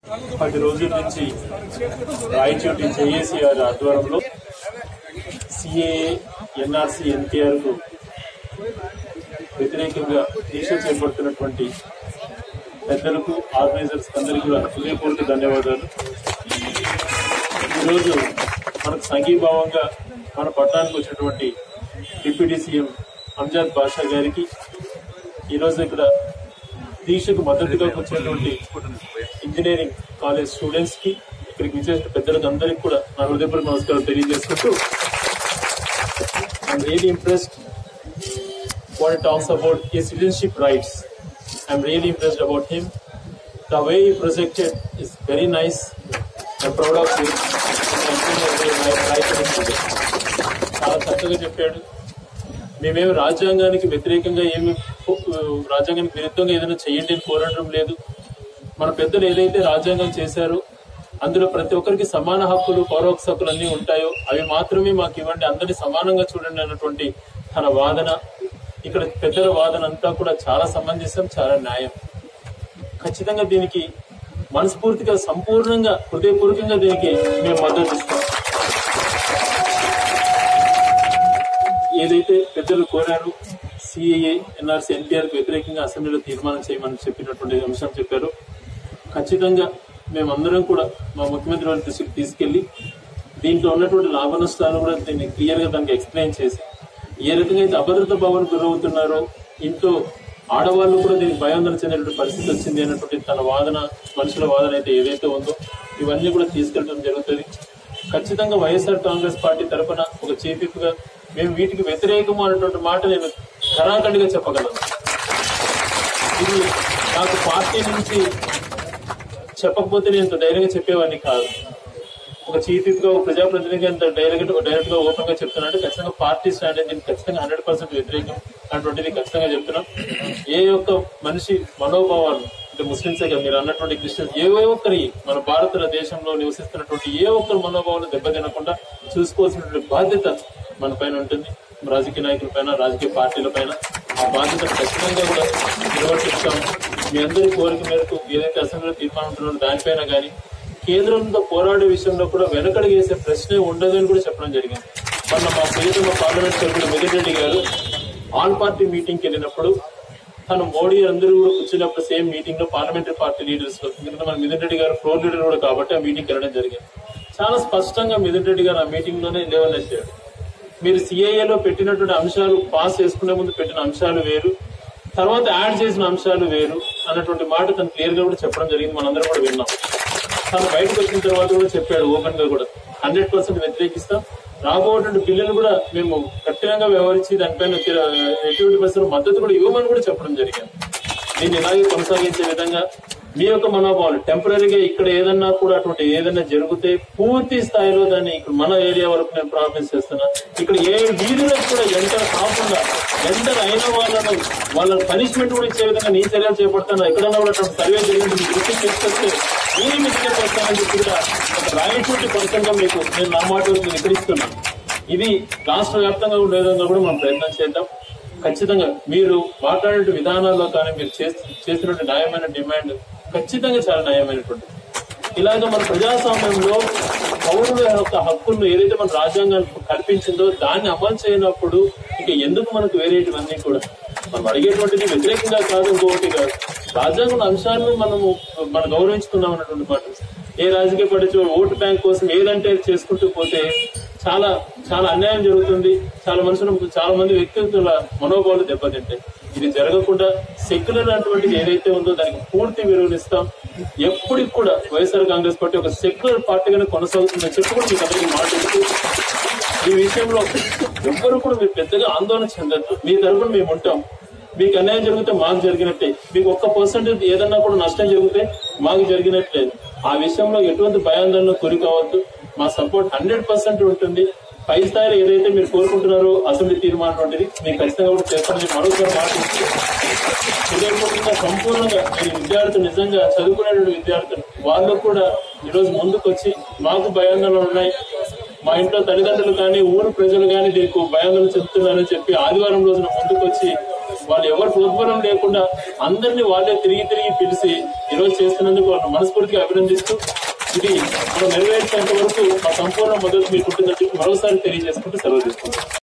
పది రోజుల నుంచి రాయచోటి జేఏసీ గారి ఆధ్వర్యంలో సిఏఏ ఎన్ఆర్సి ఎన్టీఆర్ కు వ్యతిరేకంగా దీక్ష చేపడుతున్నటువంటి పెద్దలకు ఆర్గనైజర్స్ అందరికీ కూడా హృదయపూర్వక ధన్యవాదాలు ఈరోజు మనకు సంఘీభావంగా మన పట్టణానికి వచ్చినటువంటి డిప్యూటీ సీఎం అంజాద్ బాషా గారికి ఈరోజు ఇక్కడ దీక్షకు మద్దతుగా వచ్చినటువంటి ఇంజనీరింగ్ కాలేజ్ స్టూడెంట్స్ కి ఇక్కడికి విచ్చేసిన పెద్దలకు అందరికీ కూడా నా హృదయపూర్వక నమస్కారం తెలియజేసుకుంటూ I'm really impressed what he talks about his citizenship rights. I'm really impressed about him. The way he projected is very nice. I'm proud of him. I'm feeling very nice, nice and good. చాలా చక్కగా చెప్పాడు మేమేమి రాజ్యాంగానికి వ్యతిరేకంగా ఏమి రాజ్యాంగానికి విరుద్ధంగా ఏదైనా చేయండి అని కోరడం లేదు మన పెద్దలు ఏదైతే రాజ్యాంగం చేశారో అందులో ప్రతి ఒక్కరికి సమాన హక్కులు పౌరోక్ష హక్కులు అన్ని ఉంటాయో అవి మాత్రమే మాకు ఇవ్వండి అందరినీ సమానంగా చూడండి అన్నటువంటి తన వాదన ఇక్కడ పెద్దల వాదన అంతా కూడా చాలా సమంజసం చాలా న్యాయం ఖచ్చితంగా దీనికి మనస్ఫూర్తిగా సంపూర్ణంగా హృదయపూర్వకంగా దీనికి మేము మద్దతు ఇస్తాం ఏదైతే పెద్దలు కోరారు సిఏఏ ఎన్ఆర్సీ ఎన్టీఆర్ కు వ్యతిరేకంగా అసెంబ్లీలో తీర్మానం చేయమని చెప్పినటువంటి అంశం చెప్పారు ఖచ్చితంగా మేమందరం కూడా మా ముఖ్యమంత్రి వారి దృష్టికి తీసుకెళ్లి దీంట్లో ఉన్నటువంటి లాభ నష్టాలను కూడా దీన్ని క్లియర్ గా దానికి ఎక్స్ప్లెయిన్ చేసి ఏ రకంగా అయితే అభద్రత భావనకు గురవుతున్నారో ఇంట్లో ఆడవాళ్ళు కూడా దీనికి భయాందోళన చెందేటువంటి పరిస్థితి వచ్చింది అన్నటువంటి తన వాదన మనుషుల వాదన అయితే ఏదైతే ఉందో ఇవన్నీ కూడా తీసుకెళ్ళడం జరుగుతుంది ఖచ్చితంగా వైఎస్ఆర్ కాంగ్రెస్ పార్టీ తరఫున ఒక చీఫ్ విప్ గా మేము వీటికి వ్యతిరేకము అన్నటువంటి మాట నేను ఖరాఖండిగా చెప్పగలను ఇది నాకు పార్టీ నుంచి చెప్పకపోతే నేను ఇంత ధైర్యంగా చెప్పేవాడిని కాదు ఒక చీఫ్ విప్ గా ఒక ప్రజాప్రతినిధిగా ఇంత డైరెక్ట్ డైరెక్ట్ గా ఓపెన్ గా చెప్తున్నాడు ఖచ్చితంగా పార్టీ స్టాండ్ దీనికి ఖచ్చితంగా హండ్రెడ్ పర్సెంట్ వ్యతిరేకం అటువంటిది ఖచ్చితంగా చెప్తున్నాం ఏ ఒక్క మనిషి మనోభావాలు అంటే ముస్లింసే కదా మీరు అన్నటువంటి క్రిస్టియన్స్ ఏ ఒక్కరి మన భారత దేశంలో నివసిస్తున్నటువంటి ఏ ఒక్కరి మనోభావాలు దెబ్బతినకుండా చూసుకోవాల్సినటువంటి బాధ్యత మన పైన ఉంటుంది రాజకీయ నాయకుల పైన రాజకీయ పార్టీల పైన ఆ బాధ్యత ఖచ్చితంగా కూడా నిర్వర్తిస్తాం మీ అందరి కోరిక మేరకు ఏదైతే అసెంబ్లీలో తీర్మానం ఉంటుందో దానిపైన కానీ కేంద్రంతో పోరాడే విషయంలో కూడా వెనకడుగు వేసే ప్రశ్నే ఉండదు అని కూడా చెప్పడం జరిగింది మొన్న మా ప్రియతమ పార్లమెంట్ సభ్యుడు మిథున్ రెడ్డి గారు ఆల్ పార్టీ మీటింగ్ కి వెళ్ళినప్పుడు తను మోడీ అందరూ కూడా కూర్చున్నప్పుడు సేమ్ మీటింగ్ లో పార్లమెంటరీ పార్టీ లీడర్స్ లో ఎందుకంటే మన మిథున్ రెడ్డి గారు ఫ్లోర్ లీడర్ కూడా కాబట్టి ఆ మీటింగ్ వెళ్ళడం జరిగింది చాలా స్పష్టంగా మిథున్ రెడ్డి గారు ఆ మీటింగ్ లోనే లేవనెత్తాడు మీరు సిఐఏలో పెట్టినటువంటి అంశాలు పాస్ చేసుకునే ముందు పెట్టిన అంశాలు వేరు తర్వాత యాడ్ చేసిన అంశాలు వేరు అన్నటువంటి మాట తను క్లియర్ గా కూడా చెప్పడం జరిగింది మనందరం కూడా విన్నాం తను బయటకు వచ్చిన తర్వాత కూడా చెప్పాడు ఓపెన్ గా కూడా హండ్రెడ్ పర్సెంట్ వ్యతిరేకిస్తాం రాబోయేటువంటి బిల్లులు కూడా మేము కఠినంగా వ్యవహరించి దానిపైన ఎటువంటి పరిస్థితులు మద్దతు కూడా ఇవ్వమని కూడా చెప్పడం జరిగింది దీన్ని ఇలాగే కొనసాగించే విధంగా మీ యొక్క మనోభావాలు టెంపరీగా ఇక్కడ ఏదన్నా కూడా అటువంటి ఏదైనా జరిగితే పూర్తి స్థాయిలో దాన్ని ఇక్కడ మన ఏరియా వరకు నేను ప్రామిస్ చేస్తున్నా ఇక్కడ ఏ వీధులకు కూడా ఎంటర్ కాకుండా ఎంటర్ అయిన వాళ్ళను వాళ్ళ పనిష్మెంట్ కూడా ఇచ్చే విధంగా నీ చర్యలు చేపడతాను ఎక్కడన్నా కూడా అటువంటి సర్వే జరిగింది మీ దృష్టికి తీసుకొస్తే నేను మీకు చేస్తానని చెప్పి కూడా ఒక రాయచూటి పథకంగా మీకు నేను నా మాట వరకు వికరిస్తున్నాను ఇది రాష్ట్ర వ్యాప్తంగా ఉండే విధంగా కూడా మనం ప్రయత్నం చేద్దాం ఖచ్చితంగా మీరు మాట్లాడే విధానాల్లో కానీ మీరు చేస్తున్న న్యాయమైన డిమాండ్ ఖచ్చితంగా చాలా న్యాయమైనటువంటి ఇలాగ మన ప్రజాస్వామ్యంలో పౌరుల యొక్క హక్కులను ఏదైతే మన రాజ్యాంగం కల్పించిందో దాన్ని అమలు చేయనప్పుడు ఇక ఎందుకు మనకు వేరేటివన్నీ కూడా మనం అడిగేటువంటిది వ్యతిరేకంగా కాదు ఇంకొకటి కాదు రాజ్యాంగం అంశాలను మనము మనం గౌరవించుకున్నాం అన్నటువంటి మాట ఏ రాజకీయ పార్టీ ఓటు బ్యాంక్ కోసం ఏదంటే చేసుకుంటూ పోతే చాలా చాలా అన్యాయం జరుగుతుంది చాలా మనుషులు చాలా మంది వ్యక్తిత్వాల మనోభావాలు దెబ్బతింటాయి ఇది జరగకుండా సెక్యులర్ అటువంటిది ఏదైతే ఉందో దానికి పూర్తి విలువనిస్తాం ఎప్పటికి కూడా వైఎస్ఆర్ కాంగ్రెస్ పార్టీ ఒక సెక్యులర్ పార్టీగానే కొనసాగుతుందని చెప్పి కూడా మీకు అందరికీ మాట్లాడుతూ ఈ విషయంలో ఎవ్వరు కూడా మీరు పెద్దగా ఆందోళన చెందద్దు మీ తరపున మేము ఉంటాం మీకు అన్యాయం జరిగితే మాకు జరిగినట్టే మీకు ఒక్క పర్సెంట్ ఏదన్నా కూడా నష్టం జరిగితే మాకు జరిగినట్లే ఆ విషయంలో ఎటువంటి భయాందోళన గురి కావద్దు మా సపోర్ట్ హండ్రెడ్ పర్సెంట్ ఉంటుంది పై స్థాయిలో ఏదైతే మీరు కోరుకుంటున్నారో అసెంబ్లీ తీర్మానం వంటిది మీకు ఖచ్చితంగా కూడా చేస్తామని మరొకసారి మాట్లాడుతూ హృదయపూర్వకంగా సంపూర్ణంగా ఈ విద్యార్థులు నిజంగా చదువుకునేటువంటి విద్యార్థులు వాళ్ళు కూడా ఈరోజు ముందుకు వచ్చి మాకు భయాందోళనలు ఉన్నాయి మా ఇంట్లో తల్లిదండ్రులు కానీ ఊరు ప్రజలు కానీ దీనికి భయాందోళన చెందుతున్నారని చెప్పి ఆదివారం రోజున ముందుకు వచ్చి వాళ్ళు ఎవరు ప్రోద్బలం లేకుండా అందరినీ వాళ్ళే తిరిగి తిరిగి పిలిచి ఈరోజు చేస్తున్నందుకు వాళ్ళని మనస్ఫూర్తిగా అభినందిస్తూ ఇది మనం నెరవేర్చేంత వరకు మా సంపూర్ణ మద్దతు మీకు ఉంటుందని చెప్పి మరోసారి తెలియజేసుకుంటూ సెలవు తీసుకుంటాం